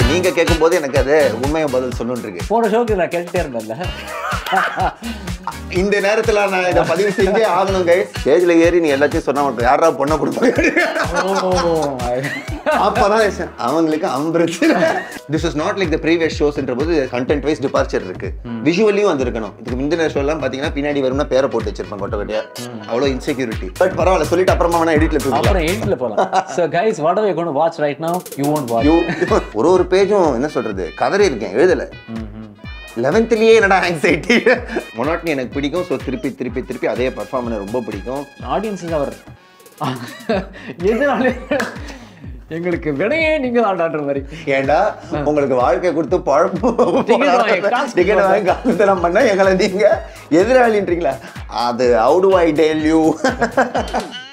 நீங்க கேட்கும் போது எனக்கு அது உண்மையை பதில் சொல்லணும்னு இருக்கு போன ஷோக்கு நான் கேட்டுட்டே இருந்தேன்ல இந்த நேரத்துல நான் இதை பதிவு செஞ்சே ஆகணும் கை ஸ்டேஜ்ல ஏறி நீ எல்லாத்தையும் சொன்னா மட்டும் யாரா பொண்ணை கொடுப்பாங்க அப்பதான் யோசிச்சேன், அவங்களுக்கு அம்பிரச்சனை this is not like the previous ஷோஸ்ன்ற போது கண்டென்ட் வைஸ் டிபார்ச்சர் இருக்கு விஷுவலியும் வந்திருக்கணும் இதுக்கு முந்தின ஷோ எல்லாம் பாத்தீங்கன்னா பின்னாடி வரும்னா பேரை போட்டு வச்சிருப்பேன் கொட்டை கொட்டையா அவ்வளோ இன்செக்யூரிட்டி பட் பரவாயில்ல சொல்லிட்டு அப்புறமா வேணா எடிட்ல தூக்கலாம் அப்புறம் எயிட்ல போலாம் so guys what are you gonna watch right now you won't watch you ஒரு ஒரு பேஜும் என்ன சொல்றது கதறி இருக்கேன் எழுதல லெவன்த்லயே என்னடா ஆங்ஸைட்டி மொனாட்னி எனக்கு பிடிக்கும் ஸோ திருப்பி திருப்பி திருப்பி அதே பர்ஃபார்ம் பண்ண ரொம்ப பிடிக்கும் ஆடியன்ஸுக்கு அவர் எதனால எங்களுக்கு வினையே நீங்க ஆடாடுற மாதிரி ஏண்டா உங்களுக்கு வாழ்க்கை கொடுத்து Ticket வாங்கி, காசு டிக்கெட் வாங்கி காசுத்தனம் பண்ண எங்களை நீங்க எதிராளின்றீங்களா அது how do I tell you